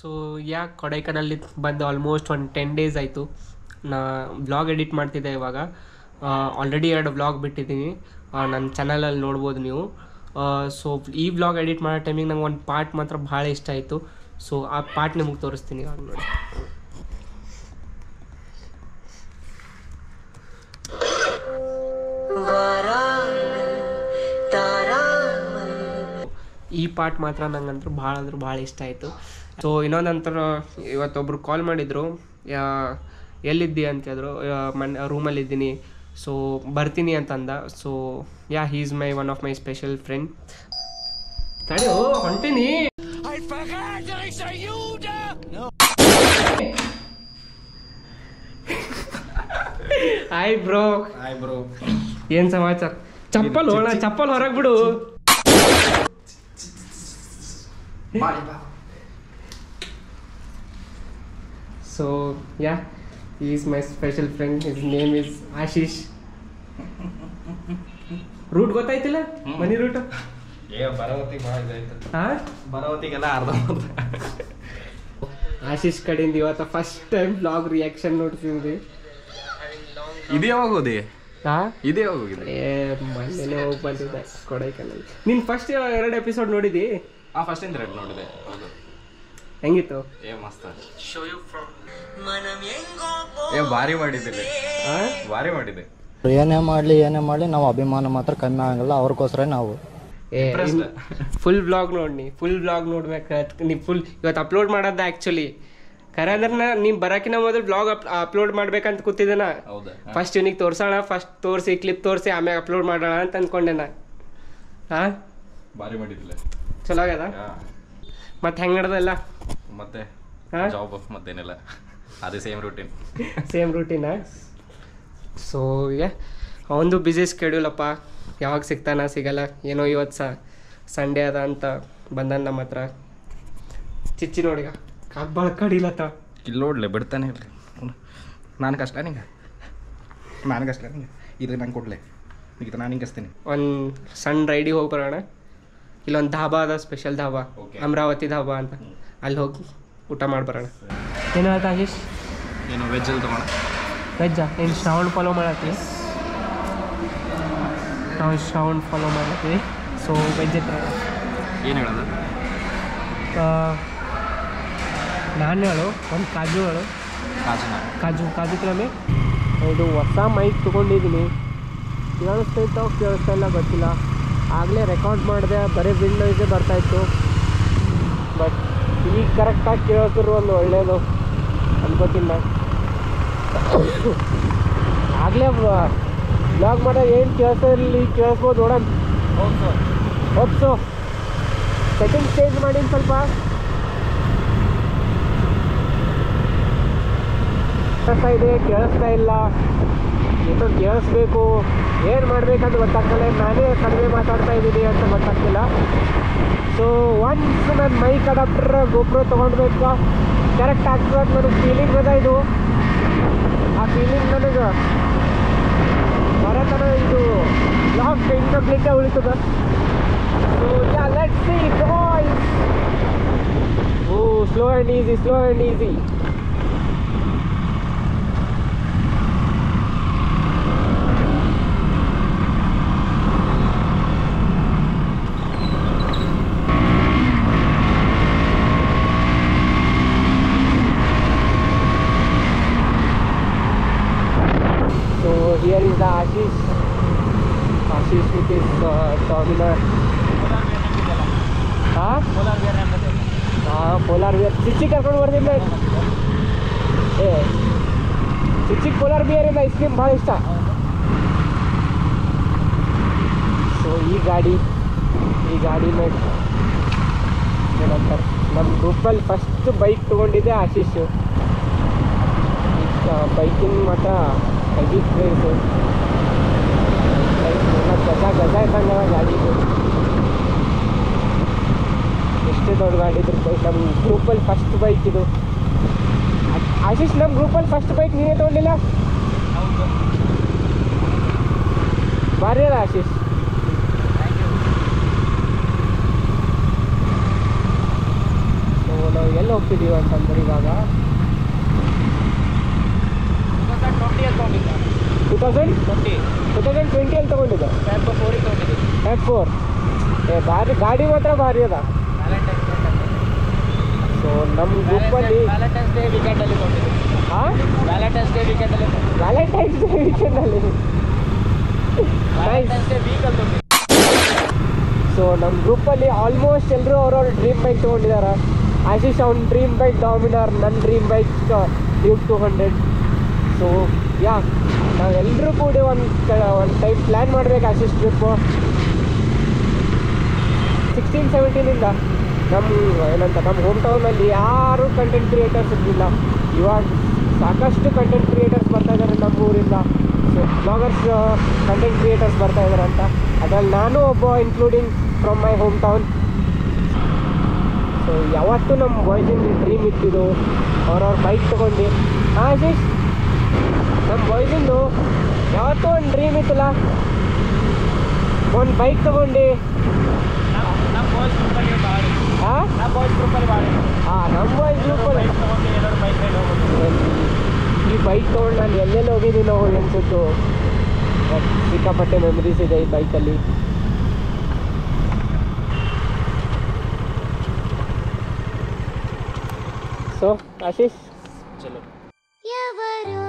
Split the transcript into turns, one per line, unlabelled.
So yeah ಕೊಡೈಕನಲ್ಲಿ ಬಂದು almost ಒಂದು ten days ಆಯಿತು ನಾ ವ್ಲಾಗ್ ಎಡಿಟ್ ಮಾಡ್ತಿದ್ದೆ ಇವಾಗ ಆಲ್ರೆಡಿ ಎರಡು ವ್ಲಾಗ್ ಬಿಟ್ಟಿದ್ದೀನಿ ನನ್ನ ಚಾನಲಲ್ಲಿ ನೋಡ್ಬೋದು ನೀವು ಸೊ ಈ ವ್ಲಾಗ್ ಎಡಿಟ್ ಮಾಡೋ ಟೈಮಿಗೆ ನಂಗೆ ಒಂದು ಪಾರ್ಟ್ ಮಾತ್ರ ಭಾಳ ಇಷ್ಟ ಆಯಿತು ಸೊ ಆ ಪಾರ್ಟ್ ನಿಮಗೆ ತೋರಿಸ್ತೀನಿ ಇವಾಗ ನೋಡಿ ಈ ಪಾರ್ಟ್ ಮಾತ್ರ ನಂಗಂತೂ ಭಾಳ ಅಂದ್ರೆ ಭಾಳ ಇಷ್ಟ ಆಯಿತು ಸೊ ಇನ್ನೊಂದಂತರ ಇವತ್ತೊಬ್ರು ಕಾಲ್ ಮಾಡಿದರು ಎಲ್ಲಿದ್ದಿ ಅಂತ ಕೇಳಿದ್ರು ಮನ್ ರೂಮಲ್ಲಿದ್ದೀನಿ ಸೊ ಬರ್ತೀನಿ ಅಂತಂದ so ya he's my one of my special friend ತಡಿ ಓ ಹೊಂಟೀನಿ ಹಾಯ್ ಬ್ರೋ
ಹಾಯ್ ಬ್ರೋ
ಏನ್ ಸಮಾಚಾರ ಚಪ್ಪಲ್ ಹೋಣ ಚಪ್ಪಲ್ ಹೊರಗೆ ಬಿಡು so ya is my special friend his name is Ashish route ಗೊತ್ತಾಯ್ತಿಲ್ಲ ಮನಿ ರೂಟ್
ಏ ಬರವತ್ತಿಗೆ ಭಾಳ ಇದಾಯ್ತು
ಹಾ
ಬರವತ್ತಿಗೆಲ್ಲ ಅರ್ಧ
ಆಶೀಶ್ ಕಡೆಯಿಂದ ಇವತ್ತ ಫಸ್ಟ್ ಟೈಮ್ ಬ್ಲಾಗ್ ರಿಯಾಕ್ಷನ್ ನೋಡ್ತಿದ್ವಿ
ಇದು ಯಾವಾಗ ಹೋದಿ
ಹಾ
ಇದು ಯಾವಾಗ ಹೋಗಿದೆ
ಏ ಮೊನ್ನೆನೇ ಹೋಗಿ ಬಂದಿದ್ದೆ ಕೊಡೈಕನಲ್ಲಿ ನೀನ್ ಫಸ್ಟ್ ಎರಡು ಎಪಿಸೋಡ್ ನೋಡಿದಿ
ಆ ಫಸ್ಟ್ ಇಂದ ರೆಡ್ ನೋಡಿದೆ ಹೌದು
ಹೆಂಗಿತ್ತು
ಏ ಮಸ್ತ್ ಏ ಭಾರಿ ಮಾಡಿದ್ದೆ
ಹಾ
ಭಾರಿ ಮಾಡಿದೆ
ಏನೇ ಮಾಡಲಿ ಏನೇ ಮಾಡಲಿ ನಾವು ಅಭಿಮಾನ ಮಾತ್ರ ಕಮ್ಮಿ ಆಗಲ್ಲ ಅವ್ರಿಗೋಸ್ಕರ ನಾವು
ಏ ಫುಲ್ ಬ್ಲಾಗ್ ನೋಡ್ನಿ ಫುಲ್ ಬ್ಲಾಗ್ ನೋಡ್ಬೇಕು ನೀ ಫುಲ್ ಇವತ್ತು ಅಪ್ಲೋಡ್ ಮಾಡೋದ ಆ್ಯಕ್ಚುಲಿ ಖರೆ ಅಂದ್ರೆ ನಾ ನೀನು ಬರೋಕಿನ ಮೊದಲು ಬ್ಲಾಗ್ ಅಪ್ಲೋಡ್ ಮಾಡ್ಬೇಕಂತ ಕೂತಿದ್ದೆ
ಹೌದಾ
ಫಸ್ಟ್ ಇವನಿಗೆ ತೋರ್ಸೋಣ ಫಸ್ಟ್ ತೋರಿಸಿ ಕ್ಲಿಪ್ ತೋರಿಸಿ ಆಮ್ಯಾಗ ಅಪ್ಲೋಡ್ ಮಾಡೋಣ ಅಂತ ಅಂದ್ಕೊಂಡೆ ನಾ ಹಾಂ
ಭಾರಿ ಮಾಡಿದ್ದಿಲ್ಲ
ಚಲೋ ಆಗ್ಯದ ಮತ್ತೆ ಹೆಂಗೆ ನಡೆದಲ್ಲ
ಮತ್ತೆ
ಹಾ?
ಜಾಬ್ ಮತ್ತೇನಿಲ್ಲ ಅದೇ ಸೇಮ್ ರೂಟೀನ್
ಸೇಮ್ ರೂಟೀನ ಸೊ ಈಗ ಅವನದು ಬ್ಯುಸಿ ಸ್ಕೆಡ್ಯೂಲ್ ಅಪ್ಪ ಯಾವಾಗ ಸಿಗ್ತಾನ ಸಿಗಲ್ಲ ಏನೋ ಇವತ್ತು ಸ ಸಂಡೇ ಅದ ಅಂತ ಬಂದನ ನಮ್ಮ ಹತ್ರ ಚಿಚ್ಚಿ ನೋಡಿಗ ಕಾಲ್ ಕಡಿಲತ್ತ
ಇಲ್ಲಿ ನೋಡ್ಲೆ ಬಿಡ್ತಾನೆ ಇರ್ಲಿ ನಾನು ಕಷ್ಟ ನಿಂಗೆ ನಾನು ಕಷ್ಟ ನಿಂಗೆ ಇದು ನಂಗೆ ಕೊಡ್ಲೆ ಈಗ ನಾನು ಹಿಂಗೆ ಹಚ್ತೀನಿ
ಒಂದು ಸಣ್ಣ ರೈಡಿಗೆ ಹೋಗಿ ಬರೋಣ ಇಲ್ಲೊಂದು ಧಾಬಾ ಅದ ಸ್ಪೆಷಲ್ ಧಾಬಾ
Okay.
ಅಮರಾವತಿ ಧಾಬಾ ಅಂತ ಅಲ್ಲಿ ಹೋಗಿ ಊಟ ಮಾಡಿ ಬರೋಣ ಏನು ಹೇಳ್ತಾ ಆಶೀಶ್
ಏನು ವೆಜ್ಜಲ್ಲಿ ತಗೋಣ
ವೆಜ್ಜಾ ಏನು ಶ್ರಾವಣ ಫಾಲೋ ಮಾಡತ್ತಿ ನಾವು ಶ್ರಾವಣ ಫಾಲೋ ಮಾಡತ್ತೀವಿ ಸೊ ವೆಜ್ ಹತ್ರ
ಏನು ಹೇಳೋದು
ನಾನು ಹೇಳು ಒಂದು ಕಾಜು ಹೇಳು
ಕಾಜುನ
ಕಾಜು ಕಾಜು ಕ್ರಮೆ ಇದು ಹೊಸ ಮೈಕ್ ತೊಗೊಂಡಿದ್ದೀನಿ ಕೇಳಿಸ್ತೈತೋ ಕೇಳಿಸ್ತಾ ಇಲ್ಲ ಗೊತ್ತಿಲ್ಲ ಆಗಲೇ ರೆಕಾರ್ಡ್ ಮಾಡಿದೆ ಬರೀ ವಿಂಡೋಸೇ ಬರ್ತಾಯಿತ್ತು ಬಟ್ ಈಗ ಕರೆಕ್ಟಾಗಿ ಕೇಳಿಸಿದ್ರು ಒಂದು ಒಳ್ಳೆಯದು ಅನ್ಕೋತೀನಿ ನಾನು ಆಗಲೇ ಬ್ಲಾಗ್ ಮಾಡೋ ಏನು ಕೇಳಿಸ್ತಾ ಇರಲಿ ಕೇಳಿಸ್ಬೋದು ನೋಡೋಣ ಹೋಪ್ಸು ಸೆಟ್ಟಿಂಗ್ ಚೇಂಜ್ ಮಾಡೀನಿ ಸ್ವಲ್ಪ ಕೇಳಿಸ್ತಾ ಇದೆ ಕೇಳಿಸ್ತಾ ಇಲ್ಲ ಏನು ಕೇಳಿಸ್ಬೇಕು ಏನು ಮಾಡ್ಬೇಕಂತ ಗೊತ್ತಾಗ್ತಿಲ್ಲ ನಾನೇ ಕಡಿಮೆ ಮಾತಾಡ್ತಾ ಇದ್ದೀನಿ ಅಂತ ಗೊತ್ತಾಗ್ತಿಲ್ಲ ಸೊ ಒನ್ಸ್ ನನ್ನ ಮೈಕ್ ಅಡಾಪ್ಟರ್ ಗೊಬ್ಬರ ತೊಗೊಂಡ್ಬೇಕು ಕರೆಕ್ಟ್ ಆಗ್ತದೆ ಅಂತ ನನಗೆ ಫೀಲಿಂಗ್ ಅದ ಇದು ಆ ಫೀಲಿಂಗ್ ನನಗೆ ಬರತನ ಇದು ಲಾಸ್ಟ್ ಇನ್ಕಂಪ್ಲೀಟೇ ಉಳಿತದ so ya let see boys oh slow and easy slow and easy So here is the Ashish. Ashish with his uh, Dominar. Huh? ಹಾಂ ಪೋಲಾರ್ ಬಿಯರ್ ಚಿಚ್ಚಿ ಕರ್ಕೊಂಡು ಬರ್ತೀನಿ ಏ ಚಿಚ್ಚಿಗೆ ಪೋಲಾರ್ ಬಿಯರಿಂದ ಐಸ್ ಕ್ರೀಮ್ ಭಾಳ ಇಷ್ಟ ಸೊ ಈ ಗಾಡಿ ಈ ಗಾಡಿ ಮೇಲೆ ಏನಂತಾರೆ ನಮ್ಮ ಗ್ರೂಪಲ್ಲಿ ಫಸ್ಟ್ ಬೈಕ್ ತೊಗೊಂಡಿದ್ದೆ ಆಶೀಶ್ ಬೈಕಿನ ಮಾತ್ರ ಹೆವಿ ಕ್ರೇಜು ಗಜ ಗಜ ಇದ್ದಂಗೆ ಗಾಡಿ ಇದು ಎಷ್ಟೇ ದೊಡ್ಡ ಗಾಡಿ ಇದ್ರ ಬೈಕ್ ನಮ್ಮ ಗ್ರೂಪಲ್ಲಿ ಫಸ್ಟ್ ಬೈಕ್ ಇದು ಆ- ಆಶೀಶ್ ನಮ್ಮ ಗ್ರೂಪಲ್ಲಿ ಫಸ್ಟ್ ಬೈಕ್ ನೀನೇ ತೊಗೊಂಡಿಲ್ಲ ಭಾರಿ ಅಲ್ಲ ಆಶೀಶ್ ಸೊ ನಾವು ಎಲ್ಲಿ ಹೋಗ್ತಿದ್ದೀವಿ ಅಂತಂದ್ರೆ ಇವಾಗ ಟೂ ತೌಸಂಡ್ ಟೂ ತೌಸಂಡ್ ಟ್ವೆಂಟಿಯಲ್ಲಿ ತೊಗೊಂಡಿದ್ದೆ ಎಫ್ ಫೋರ್ ಏ ಭಾರಿ ಗಾಡಿ ಮಾತ್ರ ಭಾರಿ ಅದ ಸೊ ನಮ್ಮ ಗ್ರೂಪಲ್ಲಿ
ವ್ಯಾಲೆಂಟೈನ್ಸ್ ಡೇ ವೀಕೆಂಡಲ್ಲಿ ತೊಗೊಂಡಿದ್ದು
ಹಾಂ
ವ್ಯಾಲೆಂಟೈನ್ಸ್ ಡೇ ವೀಕೆಂಡಲ್ಲಿ
ವ್ಯಾಲೆಂಟೈನ್ಸ್ ಡೇ ವೀಕೆಂಡಲ್ಲಿ
ವ್ಯಾಲೆಂಟೈನ್ಸ್ ಡೇ ವೀಕಲ್ಲಿ ತೊಗೊಂಡಿದ್ದು
ಸೊ ನಮ್ಮ ಗ್ರೂಪಲ್ಲಿ ಆಲ್ಮೋಸ್ಟ್ ಎಲ್ಲರೂ ಅವ್ರವ್ರ ಡ್ರೀಮ್ ಬೈಕ್ ತೊಗೊಂಡಿದ್ದಾರೆ ಆಶೀಶ್ ಅವ್ನ ಡ್ರೀಮ್ ಬೈಕ್ ಡಾಮಿನಾರ್ ನನ್ನ dream bike Duke two hundred so ya ನಾವೆಲ್ಲರೂ ಕೂಡ ಒಂದು ಒಂದು ಟೈಪ್ ಪ್ಲ್ಯಾನ್ ಮಾಡ್ಬೇಕು ಆಶೀಶ್ ಟ್ರಿಪ್ಪು ಸಿಕ್ಸ್ಟೀನ್ ಸೆವೆಂಟೀನಿಂದ ನಮ್ಮ ಏನಂತ ನಮ್ಮ ಹೋಮ್ ಟೌನಲ್ಲಿ ಯಾರೂ ಕಂಟೆಂಟ್ ಕ್ರಿಯೇಟರ್ಸ್ ಇರಲಿಲ್ಲ ಇವಾಗ ಸಾಕಷ್ಟು ಕಂಟೆಂಟ್ ಕ್ರಿಯೇಟರ್ಸ್ ಬರ್ತಾ ಇದ್ದಾರೆ ನಮ್ಮ ಊರಿಂದ ಸೊ ಬ್ಲಾಗರ್ಸ್ ಕಂಟೆಂಟ್ ಕ್ರಿಯೇಟರ್ಸ್ ಬರ್ತಾ ಇದ್ದಾರೆ ಅಂತ ಅದರಲ್ಲಿ ನಾನು ಒಬ್ಬ including from my hometown so ಯಾವತ್ತೂ ನಮ್ಮ ಬಾಯ್ಸಿನ ಡ್ರೀಮ್ ಇತ್ತಿದ್ದು ಅವ್ರವ್ರ ಬೈಕ್ ತೊಗೊಂಡು ಹಾಂ ಆಶೀಶ್ ನಮ್ಮ ಬಾಯ್ಸಿಂದು ಯಾವತ್ತೂ ಒಂದು ಡ್ರೀಮ್ ಇತ್ತಲ್ಲ ಒಂದು ಬೈಕ್ ತೊಗೊಂಡು
ನಮ್ಮ ಬಾಯ್ಸ್ ಗ್ರೂಪಲ್ಲಿ ಭಾಳ
ಹಾಂ
ನಮ್ಮ ಬಾಯ್ಸ್ ಗ್ರೂಪಲ್ಲಿ ಭಾಳ
ಹಾಂ ನಮ್ಮ ಬಾಯ್ಸ್ ಗ್ರೂಪಲ್ಲಿ
ಬೈಕ್ ತೊಗೊಂಡು ಎಲ್ಲರೂ ಬೈಕ್ ರೈಡ್ ಹೋಗೋದು
ಈ ಬೈಕ್ ತೊಗೊಂಡು ನಾನು ಎಲ್ಲೆಲ್ಲಿ ಹೋಗಿದ್ದೀನೋ ಅನ್ಸುತ್ತು ಬಟ್ ಸಿಕ್ಕಾಪಟ್ಟೆ ಮೆಮರೀಸ್ ಇದೆ ಈ ಬೈಕಲ್ಲಿ ಸೊ ಆಶೀಶ್
ಚಲೋ
ఎవరు